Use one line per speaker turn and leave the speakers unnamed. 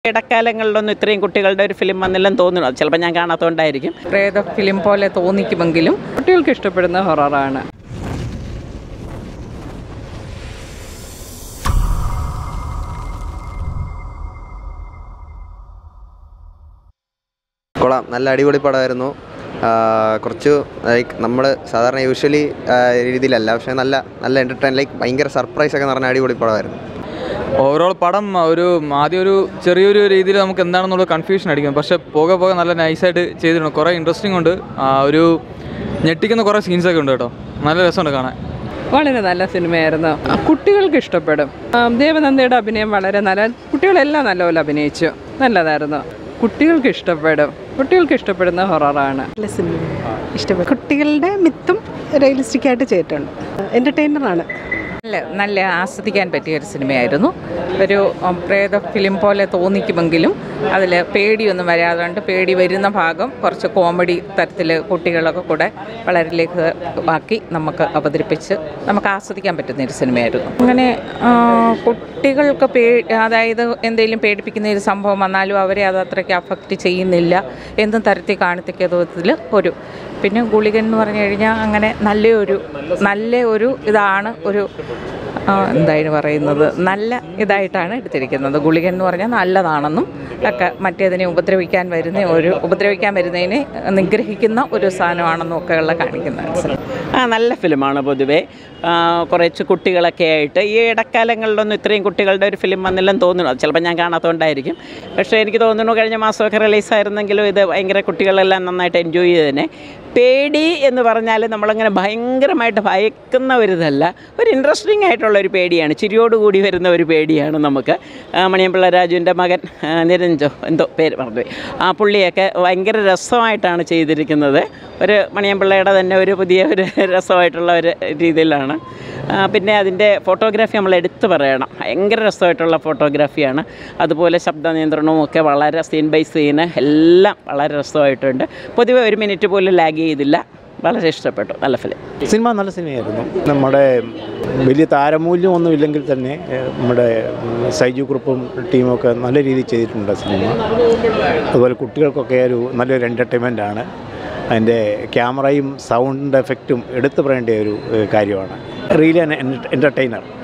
ഇടക്കാലങ്ങളിലൊന്നും ഇത്രയും കുട്ടികളുടെ ഒരു ഫിലിം വന്നില്ലെന്ന് തോന്നുന്നു അത് ചിലപ്പോൾ ഞാൻ കാണാത്തതുകൊണ്ടായിരിക്കും
പ്രേത ഫിലിം പോലെ തോന്നിക്കുമെങ്കിലും കുട്ടികൾക്ക് ഇഷ്ടപ്പെടുന്ന ഹൊററാണ്
കൊള്ളാം നല്ല അടിപൊളി പടമായിരുന്നു ആ, കുറച്ച് ലൈക്ക് നമ്മൾ സാധാരണ യൂഷ്വലി രീതിയിലല്ല പക്ഷേ നല്ല നല്ല എൻ്റർടൈൻ ലൈക്ക് ഭയങ്കര സർപ്രൈസ് ഒക്കെ നിറഞ്ഞ അടിപൊളി പടമായിരുന്നു
ഓവറോൾ പടം ഒരു ആദ്യം ഒരു ചെറിയൊരു രീതിയിൽ നമുക്ക് എന്താണെന്നുള്ള കൺഫ്യൂഷൻ അടിക്കും പക്ഷെ പോകെ പോകെ നല്ല നൈസായിട്ട് ചെയ്തിട്ടുണ്ട് കുറേ ഇൻട്രസ്റ്റിംഗ് ഉണ്ട് ആ, ഒരു ഞെട്ടിക്കുന്ന കുറേ സീൻസൊക്കെ ഉണ്ട് കേട്ടോ നല്ല രസമുണ്ട് കാണാൻ
വളരെ നല്ല സിനിമയായിരുന്നു കുട്ടികൾക്ക് ഇഷ്ടപ്പെടും ആ, ദേവനന്ദയുടെ അഭിനയം വളരെ നല്ല കുട്ടികളെല്ലാം നല്ലപോലെ അഭിനയിച്ചു നല്ലതായിരുന്നു കുട്ടികൾക്ക് ഇഷ്ടപ്പെടും കുട്ടികൾക്ക് ഇഷ്ടപ്പെടുന്ന ഹൊററാണ്
നല്ല സിനിമ ഇഷ്ടപ്പെട്ടു കുട്ടികളുടെ മിത്തും റിയലിസ്റ്റിക് ആയിട്ട് ചെയ്തിട്ടുണ്ട് എൻ്റർടൈനറാണ്
നല്ല നല്ല ആസ്വദിക്കാൻ പറ്റിയ ഒരു സിനിമയായിരുന്നു ഒരു ഉം, പ്രേത ഫിലിം പോലെ തോന്നിക്കുമെങ്കിലും അതിൽ പേടിയൊന്നും വരാതുകൊണ്ട് പേടി വരുന്ന ഭാഗം കുറച്ച് കോമഡി തരത്തിൽ കുട്ടികളൊക്കെ കൂടെ വളരെ ലഘുവാക്കി നമുക്ക് അവതരിപ്പിച്ച് നമുക്ക് ആസ്വദിക്കാൻ പറ്റുന്ന ഒരു സിനിമയായിരുന്നു അങ്ങനെ ആ, കുട്ടികൾക്ക് പേ അതായത് എന്തെങ്കിലും പേടിപ്പിക്കുന്ന ഒരു സംഭവം വന്നാലും അവരെ അത് അത്രയ്ക്ക് അഫക്റ്റ് ചെയ്യുന്നില്ല എന്നും തരത്തിൽ കാണിത്തക്ക വിധത്തിൽ ഒരു പിന്നെ ഗുളികൻ എന്ന് പറഞ്ഞു കഴിഞ്ഞാൽ അങ്ങനെ നല്ലൊരു നല്ല ഒരു ഇതാണ് ഒരു ആ, എന്തായാലും പറയുന്നത് നല്ല ഇതായിട്ടാണ് എടുത്തിരിക്കുന്നത് ഗുളികൻ എന്ന് പറഞ്ഞാൽ നല്ലതാണെന്നും ഒക്കെ മറ്റേതിനെ ഉപദ്രവിക്കാൻ വരുന്ന ഒരു ഉപദ്രവിക്കാൻ വരുന്നതിനെ നിഗ്രഹിക്കുന്ന ഒരു സാധനമാണെന്നും ഒക്കെയുള്ള കാണിക്കുന്നത്
ആ നല്ല ഫിലിമാണ് പൊതുവേ ആ, കുറച്ച് കുട്ടികളൊക്കെ ആയിട്ട് ഈ ഇടക്കാലങ്ങളിലൊന്നും ഇത്രയും കുട്ടികളുടെ ഒരു ഫിലിം വന്നില്ലെന്ന് തോന്നുന്നു അത് ചിലപ്പോൾ ഞാൻ കാണാത്തതുകൊണ്ടായിരിക്കും പക്ഷേ എനിക്ക് തോന്നുന്നു കഴിഞ്ഞ മാസമൊക്കെ റിലീസായിരുന്നെങ്കിലും ഇത് ഭയങ്കര കുട്ടികളെല്ലാം നന്നായിട്ട് എൻജോയ് ചെയ്തതിനെ പേടി എന്ന് പറഞ്ഞാൽ നമ്മളങ്ങനെ ഭയങ്കരമായിട്ട് ഭയക്കുന്ന ഒരു ഇതല്ല ഒരു ഇൻട്രസ്റ്റിംഗ് ആയിട്ടുള്ള ഒരു പേടിയാണ് ചിരിയോടുകൂടി വരുന്ന ഒരു പേടിയാണ് നമുക്ക് ആ, മണിയമ്പിള്ള രാജുവിൻ്റെ മകൻ ആ, നിരഞ്ജോ എന്തോ പേര് മറന്നുപോയി ആ പുള്ളിയൊക്കെ ഭയങ്കര രസമായിട്ടാണ് ചെയ്തിരിക്കുന്നത് ഒരു മണിയമ്പിള്ളയുടെ തന്നെ ഒരു പുതിയ ഒരു രസമായിട്ടുള്ള ഒരു രീതിയിലാണ് ആ, പിന്നെ അതിൻ്റെ ഫോട്ടോഗ്രാഫി നമ്മൾ എടുത്തു പറയണം ഭയങ്കര രസമായിട്ടുള്ള ഫോട്ടോഗ്രാഫിയാണ് അതുപോലെ ശബ്ദ നിയന്ത്രണവും ഒക്കെ വളരെ സീൻ ബൈ സീന് എല്ലാം വളരെ രസമായിട്ടുണ്ട് പൊതുവെ ഒരു മിനിറ്റ് പോലും ലാഗ് ചെയ്തില്ല വളരെ ഇഷ്ടപ്പെട്ടു നല്ല ഫിലിം
സിനിമ നല്ല സിനിമയായിരുന്നു നമ്മുടെ വലിയ താരമൂല്യം ഒന്നും ഇല്ലെങ്കിൽ തന്നെ ഏഹ്, നമ്മുടെ ഉം, സൈജു ഗ്രൂപ്പും ടീമും ഒക്കെ നല്ല രീതിയിൽ ചെയ്തിട്ടുണ്ട് സിനിമ അതുപോലെ കുട്ടികൾക്കൊക്കെ ഒരു നല്ലൊരു എൻ്റർടൈൻമെൻ്റ് ആണ് അതിൻ്റെ ക്യാമറയും സൗണ്ട് എഫക്റ്റും എടുത്തു പറയേണ്ട ഒരു ഏഹ്, കാര്യമാണ് റിയലി എൻ്റർടൈനർ